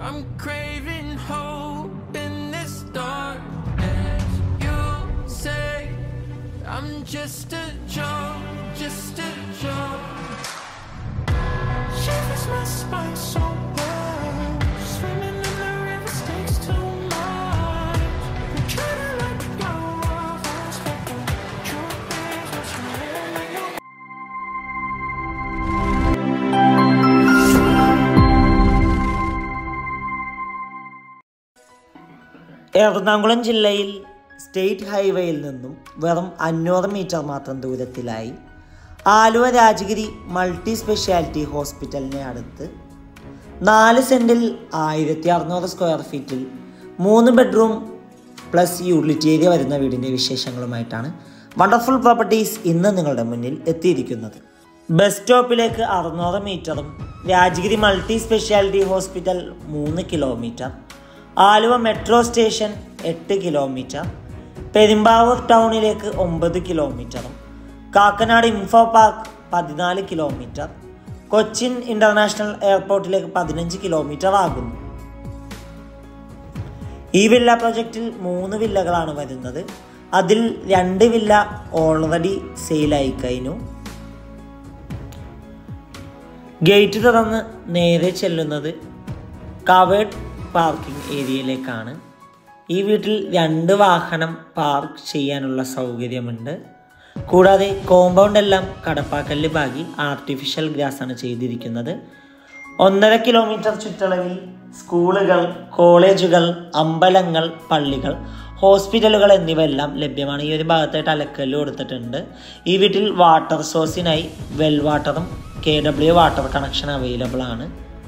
I'm craving hope in this darkness. You say I'm just a joke, just a joke. Shivers my spine so bad. Swimming in the river takes too much. I'm trying to let go of us, but the truth is what's really Ernakulam ജില്ലയിൽ state ഹൈവേയിൽ നിന്നും വെറും അഞ്ഞൂറ് metre മാത്രം ദൂരത്തിലായി Aluva Rajagiri multi speciality ഹോസ്പിറ്റലിനെ അടുത്ത് നാല് സെൻറ്റിൽ ആയിരത്തി അറുന്നൂറ് സ്ക്വയർ ഫീറ്റിൽ മൂന്ന് ബെഡ്റൂം പ്ലസ് യൂട്ടിലിറ്റി ഏരിയ വരുന്ന വീടിൻ്റെ വിശേഷങ്ങളുമായിട്ടാണ് വണ്ടർഫുൾ പ്രോപ്പർട്ടീസ് ഇന്ന് നിങ്ങളുടെ മുന്നിൽ എത്തിയിരിക്കുന്നത് ബസ് സ്റ്റോപ്പിലേക്ക് അറുന്നൂറ് മീറ്ററും രാജഗിരി മൾട്ടി സ്പെഷ്യാലിറ്റി ഹോസ്പിറ്റൽ മൂന്ന് കിലോമീറ്റർ ആലുവ മെട്രോ സ്റ്റേഷൻ എട്ട് കിലോമീറ്റർ പെരുമ്പാവൂർ ടൗണിലേക്ക് ഒമ്പത് കിലോമീറ്ററും കാക്കനാട് ഇൻഫോ പാർക്ക് പതിനാല് കിലോമീറ്റർ കൊച്ചിൻ ഇന്റർനാഷണൽ എയർപോർട്ടിലേക്ക് പതിനഞ്ച് കിലോമീറ്റർ ആകുന്നു ഈ വില്ല പ്രൊജക്റ്റിൽ മൂന്ന് വില്ലകളാണ് വരുന്നത് അതിൽ രണ്ട് വില്ല ഓൾറെഡി സെയിലായി കഴിഞ്ഞു ഗേറ്റ് തുറന്ന് നേരെ ചെല്ലുന്നത് കവേർഡ് പാർക്കിംഗ് ഏരിയയിലേക്കാണ് ഈ വീട്ടിൽ രണ്ട് വാഹനം പാർക്ക് ചെയ്യാനുള്ള സൗകര്യമുണ്ട് കൂടാതെ കോമ്പൗണ്ട് എല്ലാം കടപ്പാക്കല്ല് ബാഗി ആർട്ടിഫിഷ്യൽ ഗ്രാസ് ആണ് ചെയ്തിരിക്കുന്നത് ഒന്നര കിലോമീറ്റർ ചുറ്റളവിൽ സ്കൂളുകൾ കോളേജുകൾ അമ്പലങ്ങൾ പള്ളികൾ ഹോസ്പിറ്റലുകൾ എന്നിവയെല്ലാം ലഭ്യമാണ് ഈ ഒരു ഭാഗത്തായിട്ട് അലക്കല്ല് കൊടുത്തിട്ടുണ്ട് ഈ വീട്ടിൽ വാട്ടർ സോഴ്സിനായി വെൽ വാട്ടറും K W water connection available ആണ്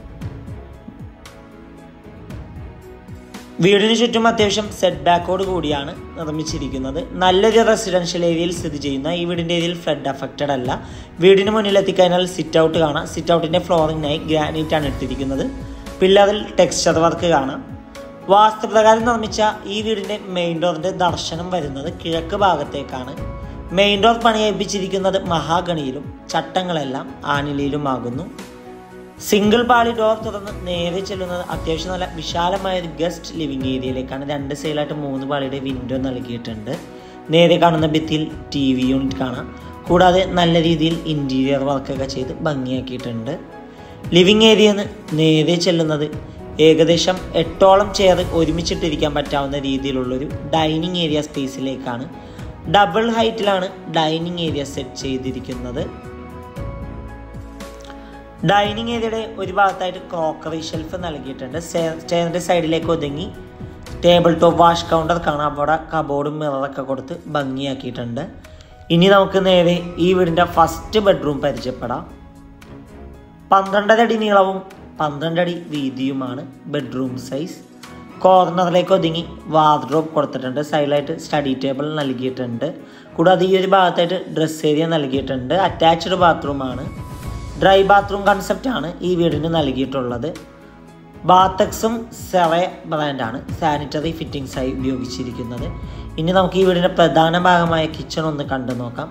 വീടിന് ചുറ്റും അത്യാവശ്യം സെറ്റ് ബാക്കോട് കൂടിയാണ് നിർമ്മിച്ചിരിക്കുന്നത് നല്ലൊരു റെസിഡൻഷ്യൽ ഏരിയയിൽ സ്ഥിതി ചെയ്യുന്ന ഈ വീടിൻ്റെ ഏരിയയിൽ ഫ്ലഡ് അഫക്റ്റഡ് അല്ല വീടിന് മുന്നിൽ എത്തിക്കഴിഞ്ഞാൽ സിറ്റ് ഔട്ട് കാണാം സിറ്റ് ഔട്ടിൻ്റെ ഫ്ലോറിങ്ങിനായി ഗ്രാനൈറ്റ് ആണ് ഇട്ടിരിക്കുന്നത് പില്ലറിൽ ടെക്സ്ചർ വർക്ക് കാണാം വാസ്തുപ്രകാരം നിർമ്മിച്ച ഈ വീടിൻ്റെ മെയിൻ ഡോറിൻ്റെ ദർശനം വരുന്നത് കിഴക്ക് ഭാഗത്തേക്കാണ് മെയിൻ ഡോർ പണിയേൽപ്പിച്ചിരിക്കുന്നത് മഹാഗണിയിലും ചട്ടങ്ങളെല്ലാം ആനിലയിലുമാകുന്നു സിംഗിൾ പാളി ഡോർ തുറന്ന് നേരെ ചെല്ലുന്നത് അത്യാവശ്യം നല്ല വിശാലമായ ഒരു ഗസ്റ്റ് ലിവിംഗ് ഏരിയയിലേക്കാണ് രണ്ട് സൈഡിലായിട്ട് മൂന്ന് പാളിയുടെ വിൻഡോ നൽകിയിട്ടുണ്ട് നേരെ കാണുന്ന ഭിത്തിയിൽ ടി വി യൂണിറ്റ് കാണാം കൂടാതെ നല്ല രീതിയിൽ ഇൻറ്റീരിയർ വർക്കൊക്കെ ചെയ്ത് ഭംഗിയാക്കിയിട്ടുണ്ട് ലിവിംഗ് ഏരിയയിൽ നിന്ന് നേരെ ചെല്ലുന്നത് ഏകദേശം എട്ടോളം ചെയർ ഒരുമിച്ചിട്ടിരിക്കാൻ പറ്റാവുന്ന രീതിയിലുള്ളൊരു ഡൈനിങ് ഏരിയ സ്പേസിലേക്കാണ് ഡബിൾ ഹൈറ്റിലാണ് ഡൈനിങ് ഏരിയ സെറ്റ് ചെയ്തിരിക്കുന്നത് ഡൈനിങ് ഏരിയയുടെ ഒരു ഭാഗത്തായിട്ട് ക്രോക്കറി ഷെൽഫ് നൽകിയിട്ടുണ്ട് സ്റ്റെയറിൻ്റെ സൈഡിലേക്ക് ഒതുങ്ങി ടേബിൾ ടോപ്പ് വാഷ് കൗണ്ടർ കാണാം അവിടെ കബോർഡും മിററൊക്കെ കൊടുത്ത് ഭംഗിയാക്കിയിട്ടുണ്ട് ഇനി നമുക്ക് നേരെ ഈ വീടിൻ്റെ ഫസ്റ്റ് ബെഡ്റൂം പരിചയപ്പെടാം പന്ത്രണ്ടര അടി നീളവും പന്ത്രണ്ടടി വീതിയുമാണ് ബെഡ്റൂം സൈസ് കോർണറിലേക്ക് ഒതുങ്ങി വാർഡ്രോബ് കൊടുത്തിട്ടുണ്ട് സൈഡിലായിട്ട് സ്റ്റഡി ടേബിൾ നൽകിയിട്ടുണ്ട് കൂടാതെ ഈ ഒരു ഭാഗത്തായിട്ട് ഡ്രസ് ഏരിയ നൽകിയിട്ടുണ്ട് അറ്റാച്ച്ഡ് ബാത്റൂമാണ് ഡ്രൈ ബാത്റൂം കൺസെപ്റ്റാണ് ഈ വീടിന് നൽകിയിട്ടുള്ളത് ബാത്തക്സും സെറ ബ്രാൻഡാണ് സാനിറ്ററി ഫിറ്റിംഗ്സായി ഉപയോഗിച്ചിരിക്കുന്നത് ഇനി നമുക്ക് ഈ വീടിൻ്റെ പ്രധാന ഭാഗമായ കിച്ചൺ ഒന്ന് കണ്ടു നോക്കാം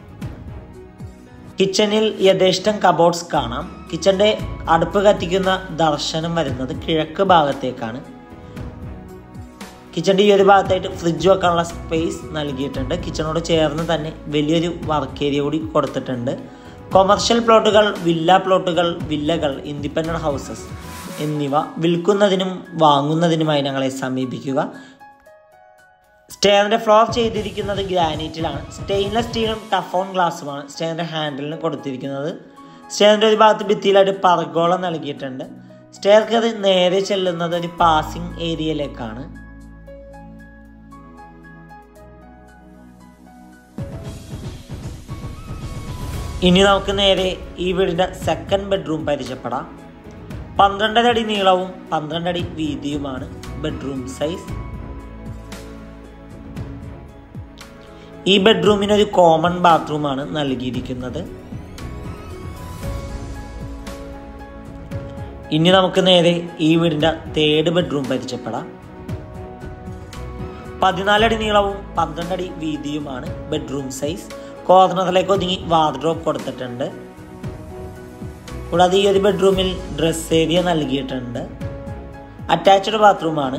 കിച്ചണിൽ യഥേഷ്ടം കബോർഡ്സ് കാണാം കിച്ചൻ്റെ അടുപ്പ് കത്തിക്കുന്ന ദർശനം വരുന്നത് കിഴക്ക് ഭാഗത്തേക്കാണ് കിച്ചൻ്റെ ഈ ഒരു ഭാഗത്തായിട്ട് ഫ്രിഡ്ജ് വെക്കാനുള്ള സ്പേസ് നൽകിയിട്ടുണ്ട് കിച്ചണോട് ചേർന്ന് തന്നെ വലിയൊരു വർക്ക് ഏരിയ കൂടി കൊടുത്തിട്ടുണ്ട് കൊമേർഷ്യൽ പ്ലോട്ടുകൾ വില്ല പ്ലോട്ടുകൾ വില്ലകൾ ഇൻഡിപെൻഡൻറ്റ് ഹൗസസ് എന്നിവ വിൽക്കുന്നതിനും വാങ്ങുന്നതിനുമായി ഞങ്ങളെ സമീപിക്കുക സ്റ്റെയറിൻ്റെ ഫ്ലോർ ചെയ്തിരിക്കുന്നത് ഗ്രാനൈറ്റിലാണ് സ്റ്റെയിൻലെസ് സ്റ്റീലും ടഫോൺ ഗ്ലാസ്സുമാണ് സ്റ്റെയറിൻ്റെ ഹാൻഡിലിന് കൊടുത്തിരിക്കുന്നത് സ്റ്റെയറിൻ്റെ ഒരു ഭാഗത്ത് ഭിത്തിയിലായിട്ട് പറഗോളം നൽകിയിട്ടുണ്ട് സ്റ്റെയർ കയറി നേരെ ചെല്ലുന്നത് ഒരു പാസിംഗ് ഏരിയയിലേക്കാണ് ഇനി നമുക്ക് നേരെ ഈ വീടിൻ്റെ സെക്കൻഡ് ബെഡ്റൂം പരിചയപ്പെടാം പന്ത്രണ്ടര അടി നീളവും പന്ത്രണ്ടടി വീതിയുമാണ് ബെഡ്റൂം സൈസ് ഈ ബെഡ്റൂമിന് ഒരു കോമൺ ബാത്റൂമാണ് നൽകിയിരിക്കുന്നത് ഇനി നമുക്ക് നേരെ ഈ വീടിൻ്റെ തേർഡ് ബെഡ്റൂം പരിചയപ്പെടാം പതിനാലടി നീളവും പന്ത്രണ്ടടി വീതിയുമാണ് ബെഡ്റൂം സൈസ് കോർണറിലേക്ക് ഒതുങ്ങി വാർഡ്രോബ് കൊടുത്തിട്ടുണ്ട് കൂടാതെ ഈ ഒരു ബെഡ്റൂമിൽ ഡ്രസ് ഏരിയ നൽകിയിട്ടുണ്ട് അറ്റാച്ച്ഡ് ബാത്റൂമാണ്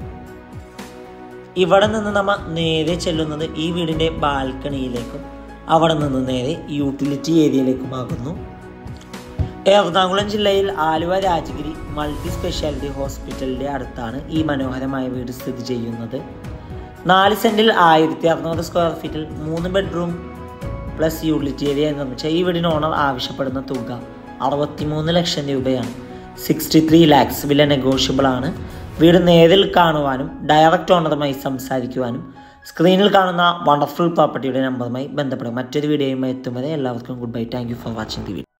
ഇവിടെ നിന്ന് നമ്മൾ നേരെ ചെല്ലുന്നത് ഈ വീടിൻ്റെ ബാൽക്കണിയിലേക്കും അവിടെ നിന്ന് നേരെ യൂട്ടിലിറ്റി ഏരിയയിലേക്കുമാകുന്നു എറണാകുളം ജില്ലയിൽ ആലുവ രാജഗിരി മൾട്ടി സ്പെഷ്യാലിറ്റി ഹോസ്പിറ്റലിൻ്റെ അടുത്താണ് ഈ മനോഹരമായ വീട് സ്ഥിതി ചെയ്യുന്നത് നാല് സെൻറ്റിൽ ആയിരത്തി അറുന്നൂറ് സ്ക്വയർ ഫീറ്റിൽ മൂന്ന് ബെഡ്റൂം പ്ലസ് യൂട്ടിലിറ്റി ഏരിയ നിർമ്മിച്ച ഈ വീടിന് ഓണർ ആവശ്യപ്പെടുന്ന തുക അറുപത്തിമൂന്ന് ലക്ഷം രൂപയാണ് സിക്സ്റ്റി ത്രീ ലാക്സ് വില നെഗോഷ്യബിൾ ആണ് വീട് നേരിൽ കാണുവാനും ഡയറക്റ്റ് ഓണറുമായി സംസാരിക്കുവാനും സ്ക്രീനിൽ കാണുന്ന വണ്ടർഫുൾ പ്രോപ്പർട്ടിയുടെ നമ്പറുമായി ബന്ധപ്പെടും മറ്റൊരു വീഡിയോയുമായി എത്തും വരെ എല്ലാവർക്കും good bye thank you for watching the video